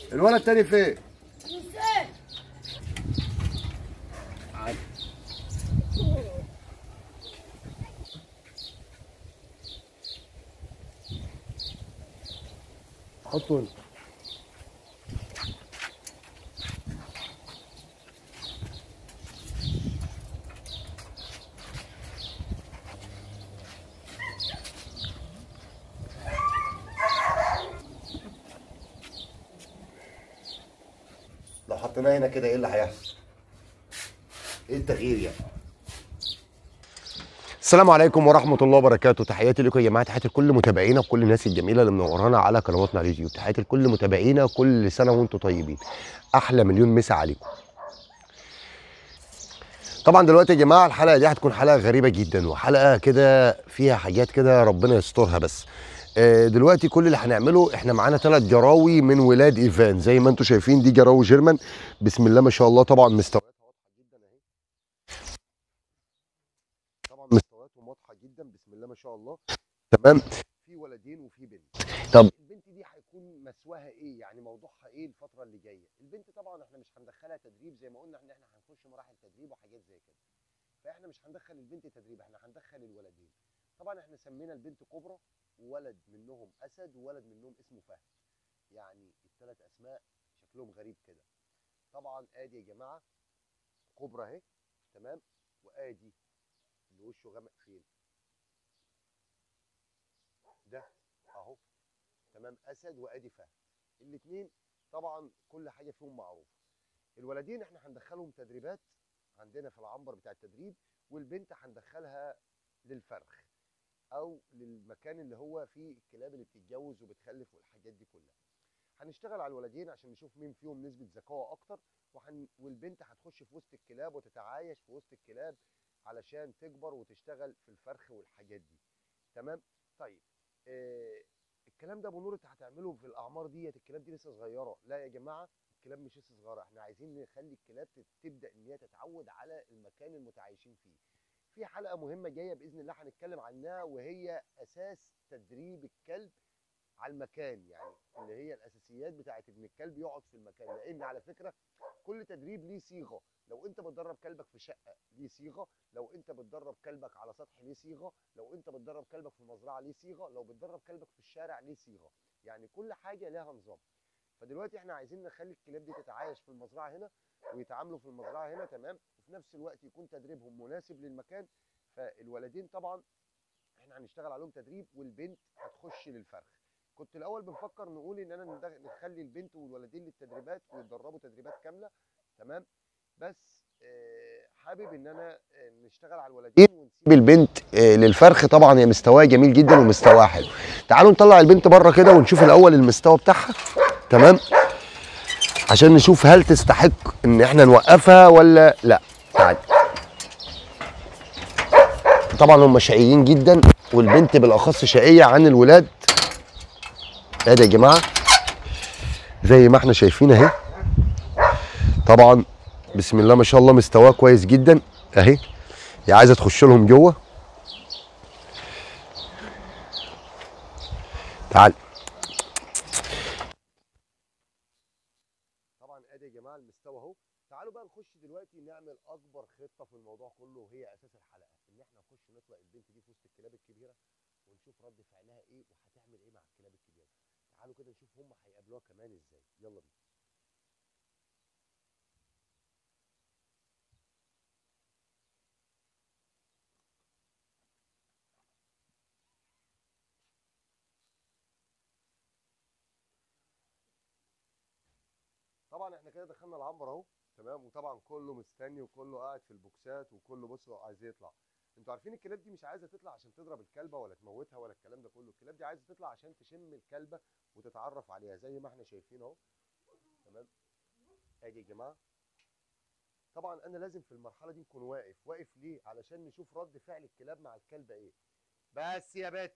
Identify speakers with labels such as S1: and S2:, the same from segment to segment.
S1: الولد التاني فين حطه هنا لو حطيناه هنا كده ايه اللي هيحصل؟ ايه التغيير يعني؟ السلام عليكم ورحمة الله وبركاته، تحياتي لكم يا جماعة، تحياتي لكل متابعينا وكل الناس الجميلة اللي منورانا على قنواتنا على اليوتيوب، تحياتي لكل متابعينا كل سنة وانتم طيبين. أحلى مليون مسا عليكم. طبعا دلوقتي يا جماعة الحلقة دي هتكون حلقة غريبة جدا وحلقة كده فيها حاجات كده ربنا يسترها بس. آه، دلوقتي كل اللي هنعمله احنا معانا ثلاث جراوي من ولاد ايفان زي ما انتم شايفين دي جراوي جيرمان بسم الله ما شاء الله طبعا مستوياتها واضحه جدا اهي طبعا مستوياتهم واضحه جدا بسم الله ما شاء الله تمام في ولدين وفي بنت طب البنت دي هيكون مسواها ايه يعني موضوعها ايه الفتره اللي جايه البنت طبعا احنا مش هندخلها تدريب زي ما قلنا ان احنا هنخش مراحل تدريب وحاجات زي كده فاحنا مش هندخل البنت تدريب احنا هندخل الولدين طبعا احنا سمينا البنت كبرى وولد منهم اسد وولد منهم اسمه فهد يعني الثلاث اسماء شكلهم غريب كده طبعا ادي يا جماعه كبرى اهي تمام وادي اللي وشه غامق فين ده اهو تمام اسد وادي فهد الاثنين طبعا كل حاجه فيهم معروفه الولدين احنا هندخلهم تدريبات عندنا في العنبر بتاع التدريب والبنت هندخلها للفرخ او للمكان اللي هو فيه الكلاب اللي بتتجوز وبتخلف والحاجات دي كلها هنشتغل على الولدين عشان نشوف مين فيهم نسبه ذكاء اكتر وحن... والبنت هتخش في وسط الكلاب وتتعايش في وسط الكلاب علشان تكبر وتشتغل في الفرخ والحاجات دي تمام طيب آه الكلام ده بنور انت هتعمله في الاعمار ديت الكلاب دي لسه صغيره لا يا جماعه الكلاب مش لسه صغيره احنا عايزين نخلي الكلاب تت- تبدا ان هي تتعود على المكان المتعايشين فيه في حلقه مهمه جايه باذن الله هنتكلم عنها وهي اساس تدريب الكلب على المكان يعني اللي هي الاساسيات بتاعت ان الكلب يقعد في المكان لان على فكره كل تدريب ليه صيغه لو انت بتدرب كلبك في شقه ليه صيغه لو انت بتدرب كلبك على سطح ليه صيغه لو انت بتدرب كلبك في المزرعه ليه صيغه لو بتدرب كلبك في الشارع ليه صيغه يعني كل حاجه لها نظام فدلوقتي احنا عايزين نخلي الكلاب دي تتعايش في المزرعه هنا ويتعاملوا في المزرعه هنا تمام وفي نفس الوقت يكون تدريبهم مناسب للمكان فالولدين طبعا احنا هنشتغل عليهم تدريب والبنت هتخش للفرخ كنت الاول بنفكر نقول ان انا ندغ- نخلي البنت والولدين للتدريبات ويتدربوا تدريبات كامله تمام بس آه، حابب ان انا آه، نشتغل على الولدين ونسيب البنت آه، للفرخ طبعا هي مستواها جميل جدا ومستواها حلو تعالوا نطلع البنت بره كده ونشوف الاول المستوى بتاعها تمام عشان نشوف هل تستحق ان احنا نوقفها ولا لا تعالى طبعا هم شقيين جدا والبنت بالاخص شقيه عن الولاد ادي يا جماعه زي ما احنا شايفين اهي طبعا بسم الله ما شاء الله مستواه كويس جدا اهي هي عايزه تخش لهم جوه تعال طبعا ادي يا جماعه المستوى اهو تعالوا بقى نخش دلوقتي نعمل اكبر خطه في الموضوع كله وهي اساس الحلقه ان احنا نخش نطلق البنت دي في وسط الكلاب الكبيره ونشوف رد فعلها ايه وهتعمل ايه مع الكلاب الكبيره تعالوا كده نشوف هم هيقابلوها كمان ازاي يلا بينا طبعا احنا كده دخلنا العنبر اهو تمام وطبعا كله مستني وكله قاعد في البوكسات وكله بصوا عايز يطلع انتوا عارفين الكلاب دي مش عايزه تطلع عشان تضرب الكلبه ولا تموتها ولا الكلام ده كله الكلاب دي عايزه تطلع عشان تشم الكلبه وتتعرف عليها زي ما احنا شايفين اهو تمام ادي يا جماعه طبعا انا لازم في المرحله دي نكون واقف واقف ليه علشان نشوف رد فعل الكلاب مع الكلبه ايه بس يا بت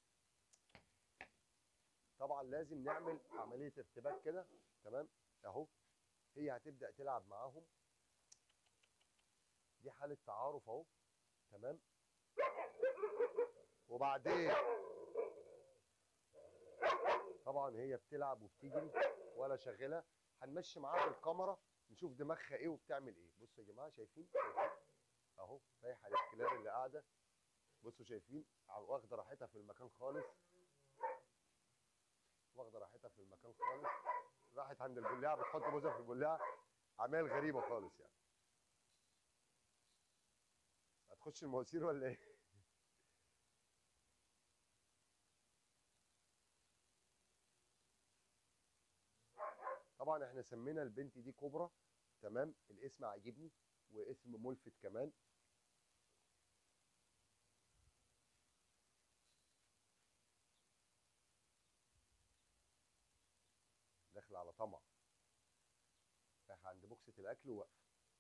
S1: طبعا لازم نعمل عمليه ارتباك كده تمام اهو هي هتبدا تلعب معاهم دي حاله تعارف اهو تمام وبعدين طبعا هي بتلعب وبتجري وانا ولا شغلها هنمشي معاها بالكاميرا نشوف دماغها ايه وبتعمل ايه بصوا يا جماعه شايفين شايفين اهو رايحه للكلاب اللي قاعده بصوا شايفين واخده راحتها في المكان خالص واخده راحتها في المكان خالص راحت عند البلاعه بتحط بوزها في البلاعه اعمال غريبه خالص يعني هتخش المواسير ولا ايه طبعا احنا سمينا البنت دي كوبرا تمام الاسم عاجبني واسم ملفت كمان داخل على طمع رايح عند بوكسة الاكل وواقفه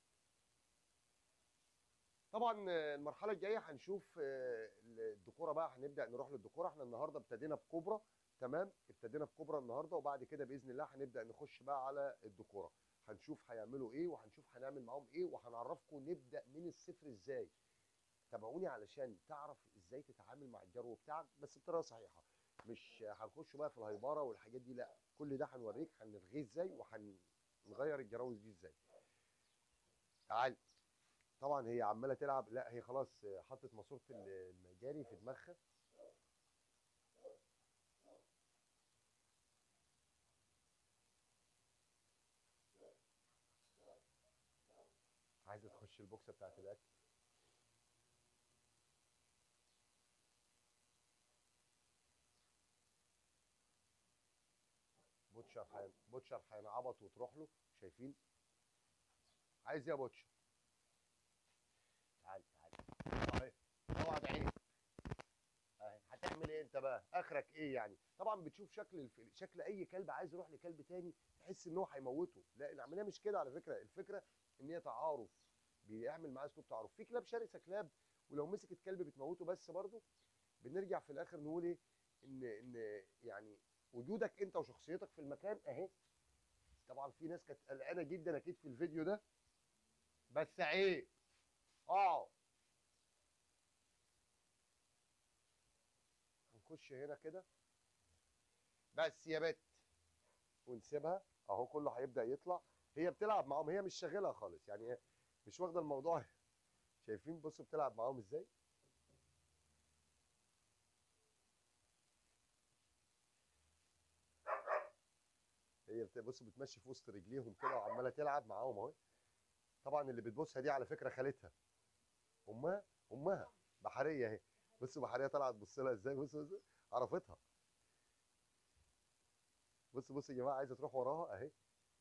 S1: طبعا آه، المرحله الجايه هنشوف آه، الديكوره بقى هنبدا نروح للديكوره احنا النهارده ابتدينا بكوبرا تمام ابتدينا بكوبرا النهارده وبعد كده باذن الله هنبدا نخش بقى على الديكوره هنشوف هيعملوا ايه وهنشوف هنعمل معاهم ايه وهنعرفكم نبدا من الصفر ازاي تابعوني علشان تعرف ازاي تتعامل مع الجرو بتاعك بس بطريقه صحيحه مش هنخش بقى في الهيبره والحاجات دي لا كل ده هنوريك هنلغيه ازاي وهنغير الجراوز دي ازاي تعال طبعا هي عماله تلعب لا هي خلاص حطت ماسوره المجاري في دماغها عايزه تخش البوكسه بتاعت الاكل بوتشر حين بوتشر هينعبط وتروح له شايفين عايز ايه يا بوتشر تعال تعال اهي اقعد عيني اهي هتعمل ايه انت بقى اخرك ايه يعني طبعا بتشوف شكل الف... شكل اي كلب عايز يروح لكلب تاني تحس ان هو هيموته لا العمليه مش كده على فكره الفكره ان هي تعارف بيعمل معاه اسلوب تعارف في كلاب شرسه كلاب ولو مسكت كلب بتموته بس برضه بنرجع في الاخر نقول ايه ان ان يعني وجودك انت وشخصيتك في المكان اهي طبعا في ناس كانت قلقانه جدا اكيد في الفيديو ده بس عيب اه هنخش هنا كده بس يا بت ونسيبها اهو كله هيبدا يطلع هي بتلعب معاهم هي مش شاغلها خالص يعني هي مش واخده الموضوع شايفين بصوا بتلعب معاهم ازاي هي بت- بصوا بتمشي في وسط رجليهم كده وعماله تلعب معاهم اهو طبعا اللي بتبوسها دي على فكره خالتها امها امها بحريه اهي بصوا بحريه طالعه تبص لها ازاي بصوا بصوا عرفتها بصوا بصوا يا جماعه عايزه تروح وراها اهي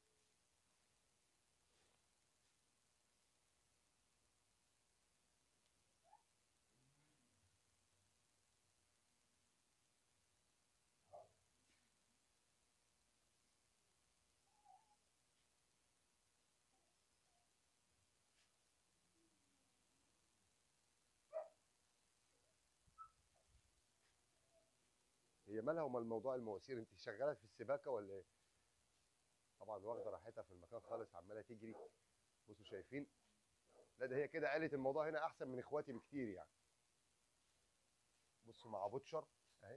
S1: هي مالها ومال موضوع المواسير انت شغاله في السباكه ولا ايه طبعا واخده راحتها في المكان خالص عماله تجري بصوا شايفين لا ده هي كده قالت الموضوع هنا احسن من اخواتي بكتير يعني بصوا مع بوتشر اهي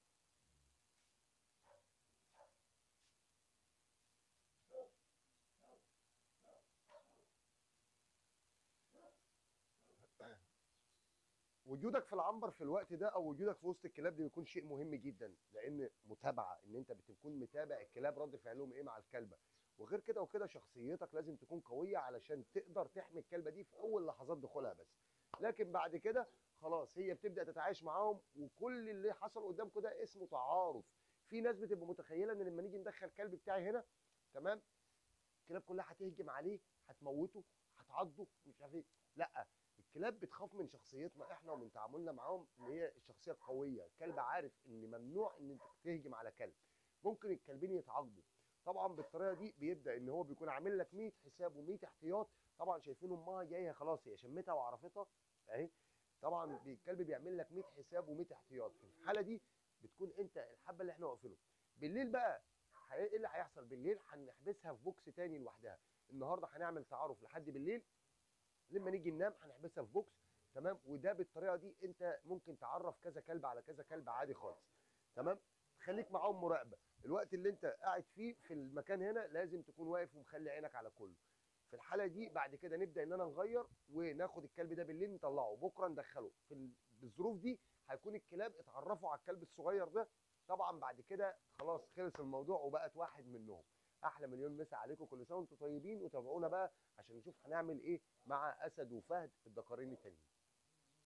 S1: وجودك في العنبر في الوقت ده او وجودك في وسط الكلاب دي بيكون شيء مهم جدا لان متابعه ان انت بتكون متابع الكلاب رد فعلهم ايه مع الكلبه وغير كده وكده شخصيتك لازم تكون قويه علشان تقدر تحمي الكلبه دي في اول لحظات دخولها بس لكن بعد كده خلاص هي بتبدا تتعايش معاهم وكل اللي حصل قدامكم ده اسمه تعارف في ناس بتبقى متخيله ان لما نيجي ندخل الكلب بتاعي هنا تمام الكلاب كلها هتهجم عليه هتموته هتعضه مش عارف ايه لا الكلاب بتخاف من شخصيتنا احنا ومن تعاملنا معاهم ان هي الشخصيه القويه الكلب عارف ان ممنوع ان انت تهجم على كلب ممكن الكلبين يتعاقبوا طبعا بالطريقه دي بيبدا ان هو بيكون عامل لك 100 حساب و100 احتياط طبعا شايفين امها جايه خلاص هي شمتها وعرفتها اهي طبعا بي- الكلب بيعمل لك 100 حساب و100 احتياط في الحاله دي بتكون انت الحبه اللي احنا واقفينه بالليل بقى ح- ايه اللي هيحصل بالليل هنحبسها في بوكس تاني لوحدها النهارده هنعمل تعارف لحد بالليل لما نيجي ننام هنحبسها في بوكس تمام وده بالطريقه دي انت ممكن تعرف كذا كلب على كذا كلب عادي خالص تمام خليك معاهم مراقبه الوقت اللي انت قاعد فيه في المكان هنا لازم تكون واقف ومخلي عينك على كله في الحاله دي بعد كده نبدا ان انا نغير وناخد الكلب ده بالليل نطلعه بكره ندخله في ال- بالظروف دي هيكون الكلاب اتعرفوا على الكلب الصغير ده طبعا بعد كده خلاص خلص الموضوع وبقت واحد منهم احلى مليون مسا عليكم كل سنه وانتم طيبين وتابعونا بقى عشان نشوف هنعمل ايه مع اسد وفهد الدكارين التانيين